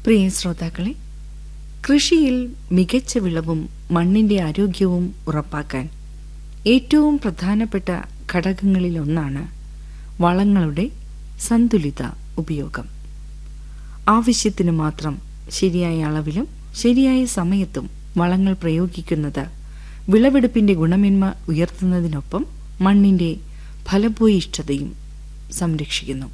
പ്രിയ ശ്രോതാക്കളെ കൃഷിയിൽ മികച്ച വിളവും മണ്ണിന്റെ ആരോഗ്യവും ഉറപ്പാക്കാൻ ഏറ്റവും പ്രധാനപ്പെട്ട ഘടകങ്ങളിലൊന്നാണ് വളങ്ങളുടെ സന്തുലിത ഉപയോഗം ആവശ്യത്തിന് മാത്രം ശരിയായ അളവിലും ശരിയായ സമയത്തും വളങ്ങൾ പ്രയോഗിക്കുന്നത് വിളവെടുപ്പിന്റെ ഗുണമേന്മ ഉയർത്തുന്നതിനൊപ്പം മണ്ണിന്റെ ഫലഭൂയിഷ്ഠതയും സംരക്ഷിക്കുന്നു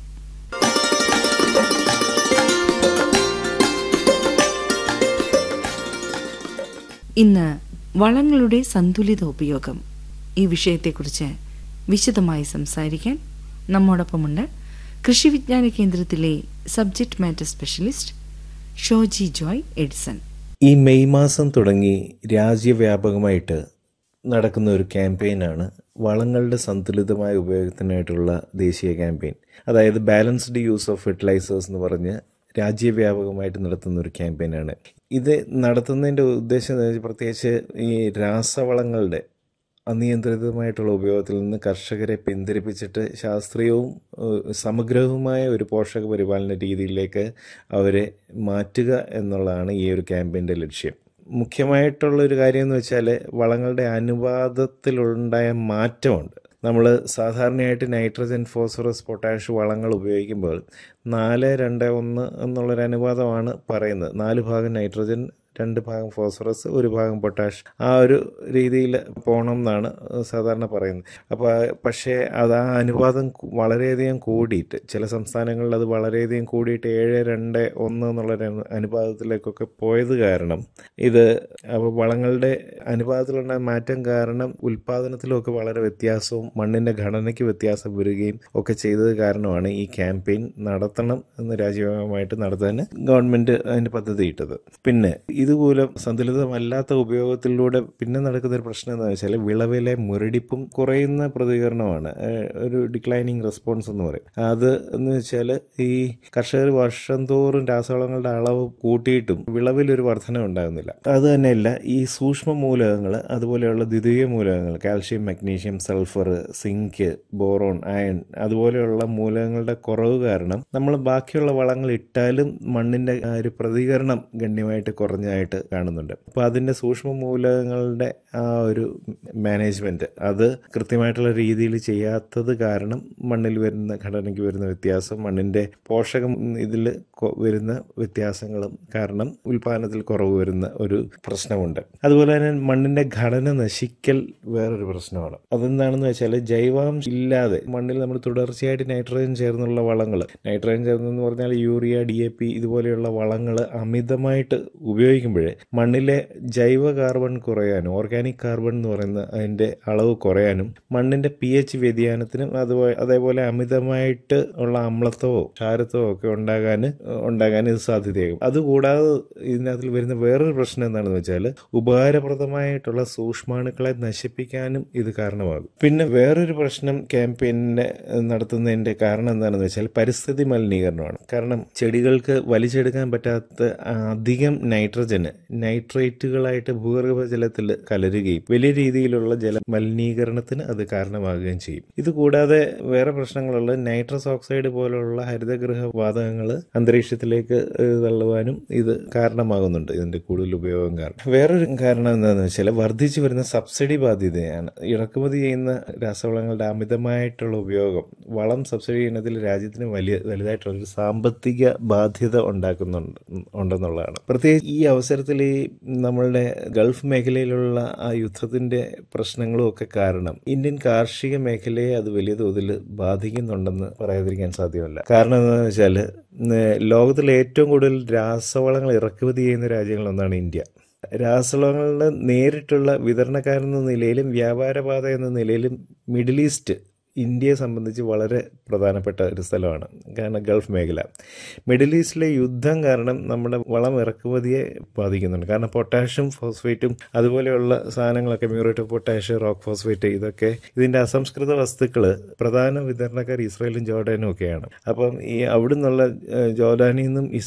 ഇന്ന് വളങ്ങളുടെ സന്തുലിത ഉപയോഗം ഈ വിഷയത്തെക്കുറിച്ച് വിശദമായി സംസാരിക്കാൻ നമ്മോടൊപ്പമുണ്ട് കൃഷി വിജ്ഞാന കേന്ദ്രത്തിലെ subject matter specialist Shoji Joy Edison ഈ മെയ് മാസം തുടങ്ങി രാജ്യവ്യാപകമായിട്ട് നടക്കുന്ന ഒരു ക്യാമ്പയിനാണ് വളങ്ങളുടെ സന്തുലിതമായ ഉപയോഗത്തിനായിട്ടുള്ള ദേശീയ ക്യാമ്പയിൻ അതായത് ബാലൻസ്ഡ് യൂസ് ഓഫ് ഫെർട്ടിലൈസേഴ്സ് എന്ന് പറഞ്ഞ് രാജ്യവ്യാപകമായിട്ട് നടത്തുന്ന ഒരു ക്യാമ്പയിനാണ് ഇത് നടത്തുന്നതിൻ്റെ ഉദ്ദേശം എന്ന് വെച്ചാൽ പ്രത്യേകിച്ച് ഈ രാസവളങ്ങളുടെ അനിയന്ത്രിതമായിട്ടുള്ള ഉപയോഗത്തിൽ നിന്ന് കർഷകരെ പിന്തിരിപ്പിച്ചിട്ട് ശാസ്ത്രീയവും ഏഹ്, സമഗ്രവുമായ ഒരു പോഷക പരിപാലന രീതിയിലേക്ക് അവരെ മാറ്റുക എന്നുള്ളതാണ് ഈ ഒരു ക്യാമ്പയിൻ്റെ ലക്ഷ്യം മുഖ്യമായിട്ടുള്ള ഒരു കാര്യം എന്ന് വെച്ചാൽ വളങ്ങളുടെ അനുപാതത്തിലുണ്ടായ മാറ്റമുണ്ട് നമ്മൾ സാധാരണയായിട്ട് നൈട്രജൻ ഫോസ്ഫറസ് പൊട്ടാഷ് വളങ്ങൾ ഉപയോഗിക്കുമ്പോൾ നാല് രണ്ട് ഒന്ന് എന്നുള്ളൊരു അനുപാതമാണ് പറയുന്നത് നാല് ഭാഗം നൈട്രജൻ രണ്ട് ഭാഗം ഫോസ്ഫറസ് ഒരു ഭാഗം പൊട്ടാഷ് ആ ഒരു രീതിയിൽ പോകണം എന്നാണ് സാധാരണ പറയുന്നത് അപ്പോൾ പക്ഷേ അത് ആ അനുപാതം കു- വളരെയധികം കൂടിയിട്ട് ചില സംസ്ഥാനങ്ങളിൽ അത് വളരെയധികം കൂടിയിട്ട് ഏഴ് രണ്ട് ഒന്ന് എന്നുള്ളൊരു അനു- അനുപാതത്തിലേക്കൊക്കെ പോയത് കാരണം ഇത് അപ്പോൾ വളങ്ങളുടെ അനുപാതത്തിലുള്ള മാറ്റം കാരണം ഉൽപ്പാദനത്തിലൊക്കെ വളരെ വ്യത്യാസവും മണ്ണിൻ്റെ ഘടനയ്ക്ക് വ്യത്യാസം വരികയും ഒക്കെ ചെയ്തത് കാരണമാണ് ഈ ക്യാമ്പയിൻ നടത്തണം എന്ന് രാജ്യമായിട്ട് നടത്താൻ ഗവൺമെൻറ് അതിന് പദ്ധതി ഇട്ടത് പിന്നെ ഇതുമൂലം സന്തുലിതമല്ലാത്ത ഉപയോഗത്തിലൂടെ പിന്നെ നടക്കുന്ന ഒരു പ്രശ്നം എന്താണെന്ന് വെച്ചാൽ വിളവിലെ മുരടിപ്പും കുറയുന്ന പ്രതികരണമാണ് ഏഹ് ഒരു ഡിക്ലൈനിങ് റെസ്പോൺസ് എന്ന് പറയും അത് എന്ന് വെച്ചാൽ ഈ കർഷകർ വർഷം തോറും രാസവളങ്ങളുടെ അളവ് കൂട്ടിയിട്ടും വിളവിലൊരു വർധന ഉണ്ടാകുന്നില്ല അത് തന്നെയല്ല ഈ സൂക്ഷ്മ മൂലകങ്ങൾ അതുപോലെയുള്ള ദ്വിതീയ മൂലകങ്ങൾ calcium magnesium sulphur zinc boron iron അതുപോലെയുള്ള മൂലകങ്ങളുടെ കുറവ് കാരണം നമ്മൾ ബാക്കിയുള്ള വളങ്ങൾ ഇട്ടാലും മണ്ണിന്റെ ആ ഒരു പ്രതികരണം ഗണ്യമായിട്ട് കുറഞ്ഞായിട്ട് കാണുന്നുണ്ട് അപ്പോൾ അതിന്റെ സൂക്ഷ്മ മൂലകങ്ങളുടെ ആ ഒരു മാനേജ്മെന്റ് അത് കൃത്യമായിട്ടുള്ള രീതിയിൽ ചെയ്യാത്തത് കാരണം മണ്ണിൽ വരുന്ന ഘടനയ്ക്ക് വരുന്ന വ്യത്യാസം മണ്ണിന്റെ പോഷകം ഇതിൽ വരുന്ന വ്യത്യാസങ്ങളും കാരണം ഉൽപാദനത്തിൽ കുറവ് വരുന്ന ഒരു പ്രശ്നമുണ്ട് അതുപോലെ തന്നെ മണ്ണിന്റെ ഘടന നശിക്കൽ വേറൊരു പ്രശ്നമാണ് അതെന്താണെന്ന് വെച്ചാൽ ജൈവാംശം ഇല്ലാതെ മണ്ണിൽ നമ്മൾ തുടർച്ചയായിട്ട് നൈട്രജൻ ചേർന്നുള്ള വളങ്ങൾ നൈട്രജൻ ചേർന്നെന്ന് പറഞ്ഞാൽ യൂറിയ ഡി എ പി ഇതുപോലെയുള്ള വളങ്ങൾ അമിതമായിട്ട് ഉപയോഗിക്കുമ്പോൾ മണ്ണിലെ ജൈവ കാർബൺ കുറയാനും ഓർഗാനിക് കാർബൺ എന്ന് പറയുന്ന അതിൻ്റെ അളവ് കുറയാനും മണ്ണിൻ്റെ പി എച്ച് വ്യതിയാനത്തിനും അതുപോലെ അതേപോലെ അമിതമായിട്ട് ഉള്ള അമ്ലത്വമോ ക്ഷാരത്വമോ ഒക്കെ ഉണ്ടാകാൻ ഉണ്ടാകാൻ ഇത് സാധ്യതയാകും അതുകൂടാതെ ഇതിനകത്തിൽ വരുന്ന വേറൊരു പ്രശ്നം എന്താണെന്ന് വെച്ചാൽ ഉപകാരപ്രദമായിട്ടുള്ള സൂക്ഷ്മാണുക്കളെ നശിപ്പിക്കാനും ഇത് കാരണമാകും പിന്നെ വേറൊരു പ്രശ്നം ക്യാമ്പയിനെ നടത്തുന്നതിൻ്റെ കാരണം എന്താണെന്ന് വെച്ചാൽ പരിസ്ഥിതി മലിനീകരണമാണ് കാരണം ചെടികൾക്ക് വലിച്ചെടുക്കാൻ പറ്റാത്ത അധികം നൈട്രജന് നൈട്രേറ്റുകളായിട്ട് ഭൂഗർഭ ജലത്തിൽ കലരുകയും വലിയ രീതിയിലുള്ള ജല മലിനീകരണത്തിന് അത് കാരണമാകുകയും ചെയ്യും ഇത് കൂടാതെ വേറെ പ്രശ്നങ്ങളുള്ള നൈട്രസ് ഓക്സൈഡ് പോലുള്ള ഹരിതഗൃഹ വാതകങ്ങൾ അന്തരീക്ഷത്തിലേക്ക് ഏഹ്, തള്ളുവാനും ഇത് കാരണമാകുന്നുണ്ട് ഇതിന്റെ കൂടുതൽ ഉപയോഗം കാരണം വേറൊരു കാരണം എന്താണെന്ന് വെച്ചാൽ വർദ്ധിച്ചു വരുന്ന സബ്സിഡി ബാധ്യതയാണ് ഇറക്കുമതി ചെയ്യുന്ന രാസവളങ്ങളുടെ അമിതമായിട്ടുള്ള ഉപയോഗം വളം സബ്സിഡി ചെയ്യുന്നതിൽ രാജ്യത്തിന് വലിയ വലുതായിട്ടുള്ള ഒരു സാമ്പത്തിക ബാധ്യത ഉണ്ടാക്കുന്നുണ്ട് ഉണ്ടെന്നുള്ളതാണ് പ്രത്യേകിച്ച് ഈ അവസരത്തിൽ ഈ നമ്മളുടെ ഗൾഫ് മേഖലയിലുള്ള ആ യുദ്ധത്തിന്റെ പ്രശ്നങ്ങളും ഒക്കെ കാരണം ഇന്ത്യൻ കാർഷിക മേഖലയെ അത് വലിയ തോതിൽ ബാധിക്കുന്നുണ്ടെന്ന് പറയാതിരിക്കാൻ സാധ്യമല്ല കാരണം എന്താണെന്ന് വെച്ചാൽ ലോകത്തിലെ ഏറ്റവും കൂടുതൽ രാസവളങ്ങൾ ഇറക്കുമതി ചെയ്യുന്ന രാജ്യങ്ങളൊന്നാണ് ഇന്ത്യ രാസവളങ്ങളുടെ നേരിട്ടുള്ള വിതരണക്കാരെന്ന നിലയിലും വ്യാപാരപാത എന്ന നിലയിലും മിഡിൽ ഈസ്റ്റ് ഇന്ത്യയെ സംബന്ധിച്ച് വളരെ പ്രധാനപ്പെട്ട ഒരു സ്ഥലമാണ് കാരണം ഗൾഫ് മേഖല മിഡിൽ ഈസ്റ്റിലെ യുദ്ധം കാരണം നമ്മുടെ വളം ഇറക്കുമതിയെ ബാധിക്കുന്നുണ്ട് കാരണം പൊട്ടാഷ്യം ഫോസ്ഫേറ്റും അതുപോലെയുള്ള സാധനങ്ങളൊക്കെ muriate of potassium rock phosphate ഇതൊക്കെ ഇതിൻ്റെ അസംസ്കൃത വസ്തുക്കൾ പ്രധാന വിതരണക്കാർ ഇസ്രായേലും ജോർഡാനും ഒക്കെയാണ് അപ്പം ഈ അവിടെ നിന്നുള്ള ജോർഡാനിൽ നിന്നും